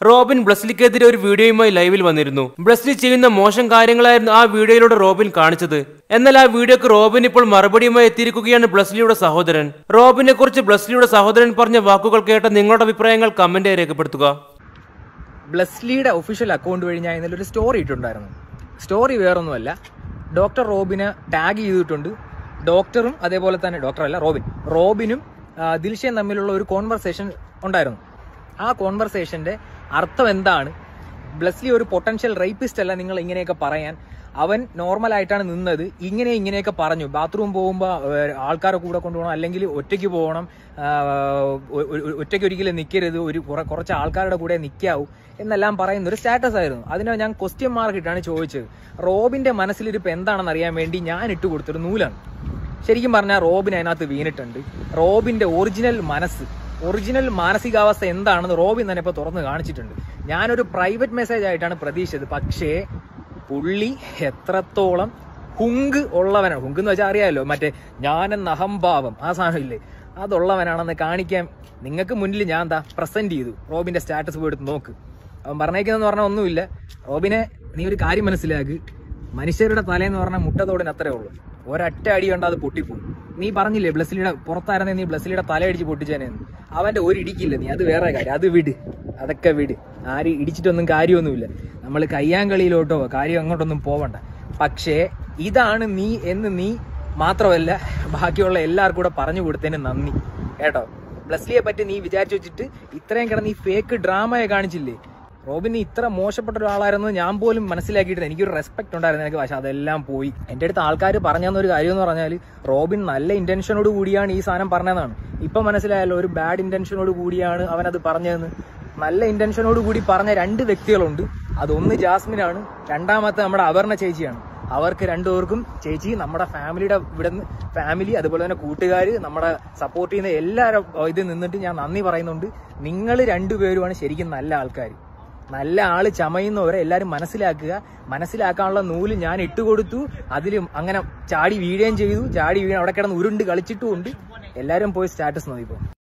Robin ബ്ലസ്ലിക്കെതിരെ ഒരു വീഡിയോയുമായി ലൈവിൽ വന്നിരുന്നു ബ്ലസ്ലി ചെയ്യുന്ന മോശം കാര്യങ്ങളായിരുന്നു ആ വീഡിയോയിലൂടെ റോബിൻ കാണിച്ചത് എന്നാൽ ആ വീഡിയോക്ക് റോബിൻ ഇപ്പോൾ മറുപടിയുമായി എത്തിയിരിക്കുകയാണ് ബ്ലസ്ലിയുടെ സഹോദരൻ റോബിനെ കുറിച്ച് ബ്ലസ്ലിയുടെ സഹോദരൻ പറഞ്ഞ വാക്കുകൾ കേട്ട നിങ്ങളുടെ അഭിപ്രായങ്ങൾ കമന്റായി രേഖപ്പെടുത്തുക ബ്ലസ്ലിയുടെ ഒഫീഷ്യൽ അക്കൗണ്ട് വഴി ഞാൻ ഇന്നലെ ഒരു സ്റ്റോറി ഇട്ടിട്ടുണ്ടായിരുന്നു സ്റ്റോറി വേറൊന്നുമല്ല ഡോക്ടർ റോബിനെ ടാഗ് ചെയ്തിട്ടുണ്ട് ഡോക്ടറും അതേപോലെ തന്നെ ഡോക്ടർ അല്ല റോബിൻ റോബിനും ആ, ദിൽഷയും തമ്മിലുള്ള ഒരു കോൺവെർസേഷൻ ഉണ്ടായിരുന്നു ആ കോൺവെർസേഷന്റെ അർത്ഥം എന്താണ് ബ്ലസ്ലി ഒരു പൊട്ടൻഷ്യൽ റേപ്പിസ്റ്റ് അല്ല നിങ്ങൾ ഇങ്ങനെയൊക്കെ പറയാൻ അവൻ നോർമൽ ആയിട്ടാണ് നിന്നത് ഇങ്ങനെ ഇങ്ങനെയൊക്കെ പറഞ്ഞു ബാത്റൂം പോകുമ്പോൾ ആൾക്കാരെ കൂടെ കൊണ്ടുപോകണം അല്ലെങ്കിൽ ഒറ്റയ്ക്ക് പോകണം ആ, ഒ- ഒ- ഒറ്റയ്ക്ക് ഒരിക്കലും നിൽക്കരുത് ഒരു കുറെ- കുറച്ച് ആൾക്കാരുടെ കൂടെ നിൽക്കാവൂ എന്നെല്ലാം പറയുന്ന ഒരു സ്റ്റാറ്റസ് ആയിരുന്നു അതിനെ ഞാൻ ക്വസ്റ്റ്യൻ മാർക്ക് ഇട്ടാണ് ചോദിച്ചത് റോബിന്റെ മനസ്സിലിരിപ്പ് എന്താണെന്ന് അറിയാൻ വേണ്ടി ഞാൻ ഇട്ട് കൊടുത്തൊരു നൂലാണ് ശരിക്കും പറഞ്ഞാൽ റോബിൻ അതിനകത്ത് വീണിട്ടുണ്ട് റോബിന്റെ ഒറിജിനൽ മനസ്സ് ഒറിജിനൽ മാനസികാവസ്ഥ എന്താണെന്ന് റോബിൻ തന്നെ ഇപ്പൊ തുറന്ന് കാണിച്ചിട്ടുണ്ട് ഞാനൊരു പ്രൈവറ്റ് മെസ്സേജ് ആയിട്ടാണ് പ്രതീക്ഷിച്ചത് പക്ഷേ പുള്ളി എത്രത്തോളം ഹുങ്ക് ഉള്ളവനാണ് ഹുങ്ക് എന്ന് വെച്ചാൽ അറിയാമല്ലോ മറ്റേ ഞാനെന്ന അഹംഭാവം ആ സാധനം ഇല്ലേ അതുള്ളവനാണെന്ന് കാണിക്കാൻ നിങ്ങൾക്ക് മുന്നിൽ ഞാൻ എന്താ പ്രസന്റ് ചെയ്തു റോബിന്റെ സ്റ്റാറ്റസ് പോയി എടുത്ത് നോക്ക് അവൻ പറഞ്ഞേക്കുന്നതെന്ന് പറഞ്ഞാൽ ഒന്നുമില്ല റോബിനെ നീ ഒരു കാര്യം മനസ്സിലാക്ക് മനുഷ്യരുടെ തലേന്ന് പറഞ്ഞാൽ മുട്ടത്തോടിന് അത്രേ ഉള്ളൂ ഒരൊറ്റ അടി കൊണ്ട് അത് പൊട്ടിപ്പോകും നീ പറഞ്ഞില്ലേ ബ്ലസ്സിലിയുടെ പുറത്തായിരുന്നേ നീ ബ്ലസ്സിലിയുടെ തലയടിച്ച് പൊട്ടിച്ചേനെന്ന് അവന്റെ ഒരു ഇടിക്കില്ല നീ അത് വേറെ കാര്യം അത് വിട് അതൊക്കെ വിട് ആര് ഇടിച്ചിട്ടൊന്നും കാര്യമൊന്നുമില്ല നമ്മൾ കയ്യാങ്കളിയിലോട്ടോ കാര്യം അങ്ങോട്ടൊന്നും പോവണ്ട പക്ഷേ ഇതാണ് നീ എന്ന് നീ മാത്രമല്ല ബാക്കിയുള്ള എല്ലാവർക്കും കൂടെ പറഞ്ഞു കൊടുത്തതിന് നന്ദി കേട്ടോ ബ്ലസ്ലിയെ പറ്റി നീ വിചാരിച്ചു വെച്ചിട്ട് ഇത്രയും കിടന്ന് ഈ ഫേക്ക് ഡ്രാമയെ കാണിച്ചില്ലേ റോബിൻ നീ ഇത്ര മോശപ്പെട്ട ഒരാളായിരുന്നു ഞാൻ പോലും മനസ്സിലാക്കിയിട്ട് എനിക്കൊരു റെസ്പെക്ട് ഉണ്ടായിരുന്നു എനിക്ക് പക്ഷെ അതെല്ലാം പോയി എന്റെ അടുത്ത് ആൾക്കാർ പറഞ്ഞ ഒരു കാര്യം എന്ന് പറഞ്ഞാൽ റോബിൻ നല്ല ഇന്റൻഷനോട് കൂടിയാണ് ഈ സാധനം പറഞ്ഞതെന്നാണ് ഇപ്പൊ മനസ്സിലായല്ലോ ഒരു ബാഡ് ഇന്റൻഷനോട് കൂടിയാണ് അവനത് പറഞ്ഞതെന്ന് നല്ല ഇന്റൻഷനോട് കൂടി പറഞ്ഞ രണ്ട് വ്യക്തികളുണ്ട് അതൊന്ന് ജാസ്മിനാണ് രണ്ടാമത്തെ നമ്മുടെ അപർണ ചേച്ചിയാണ് അവർക്ക് രണ്ടുപേർക്കും ചേച്ചി നമ്മുടെ ഫാമിലിയുടെ ഇവിടെ നിന്ന് ഫാമിലി അതുപോലെ തന്നെ കൂട്ടുകാർ നമ്മുടെ സപ്പോർട്ട് ചെയ്യുന്ന എല്ലാവരും ഇത് നിന്നിട്ട് ഞാൻ നന്ദി പറയുന്നുണ്ട് നിങ്ങൾ രണ്ടുപേരുമാണ് ശരിക്കും നല്ല ആൾക്കാർ നല്ല ആള് ചമയുന്നവരെ എല്ലാവരും മനസ്സിലാക്കുക മനസ്സിലാക്കാനുള്ള നൂല് ഞാൻ ഇട്ടുകൊടുത്തു അതിലും അങ്ങനെ ചാടി വീഴുകയും ചെയ്തു ചാടി വീഴാൻ അവിടെ കിടന്ന് ഉരുണ്ട് കളിച്ചിട്ടുമുണ്ട് എല്ലാവരും പോയി സ്റ്റാറ്റസ് നോക്കിപ്പോ